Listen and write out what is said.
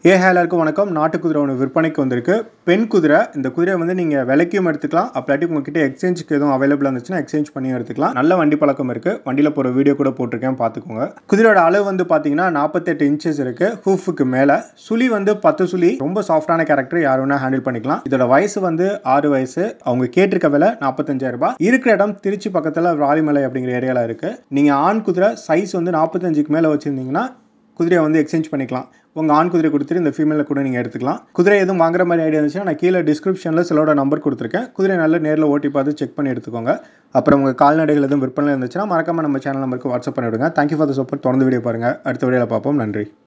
ஏ ஹேலருக்கு வணக்கம் நாட்டு குதிரை ஒன்று விற்பனைக்கு வந்திருக்கு பெண் குதிரை இந்த குதிரையை வந்து நீங்கள் விலைக்கும் எடுத்துக்கலாம் அப்பலாட்டி உங்ககிட்ட எக்ஸ்சேஞ்சுக்கு எதுவும் அவைலபிளாக இருந்துச்சுன்னா எக்ஸ்சேஞ்ச் பண்ணி எடுத்துக்கலாம் நல்ல வண்டி பழக்கம் இருக்குது வண்டியில் போகிற வீடியோ கூட போட்டிருக்கேன் பார்த்துக்கோங்க குதிரையோட அளவு வந்து பார்த்தீங்கன்னா நாற்பத்தெட்டு இன்ச்சஸ் இருக்குது ஹூஃபுக்கு மேலே சுழி வந்து பத்து சுழி ரொம்ப சாஃப்டான கேரக்டர் யார் வேணா ஹேண்டில் பண்ணிக்கலாம் இதோட வயசு வந்து ஆறு வயசு அவங்க கேட்டிருக்க விலை நாற்பத்தஞ்சாயிரம் ரூபாய் இருக்கிற இடம் திருச்சி பக்கத்தில் ராலிமலை அப்படிங்கிற ஏரியாவில் இருக்குது நீங்கள் ஆண் குதிரை சைஸ் வந்து நாற்பத்தஞ்சுக்கு மேலே வச்சுருந்தீங்கன்னா குதிரையை வந்து எக்ஸ்சேஞ்ச் பண்ணிக்கலாம் உங்கள் ஆண் குதிரை கொடுத்துட்டு இந்த ஃபீமேலில் கூட நீங்கள் எடுத்துக்கலாம் குதிரை எதுவும் வாங்குற மாதிரி ஐடியா இருந்துச்சுன்னா நான் கீழே டிஸ்கிரிப்ஷனில் சிலோட நம்பர் கொடுத்துருக்கேன் குதிரை நல்ல நேரில் ஓட்டி பார்த்து செக் பண்ணி எடுத்துக்கோங்க அப்புறம் உங்கள் கால்நடைகள் எதுவும் விற்பனை இருந்துச்சுன்னா மறக்காம நம்ம சேனல் நம்பருக்கு வாட்ஸ்அப் பண்ணி விடுங்க தேங்க்யூ ஃபார் த சப்போர்ட் தொடர்ந்து வீடியோ பாருங்கள் அடுத்த வீடியோவில் பார்ப்போம் நன்றி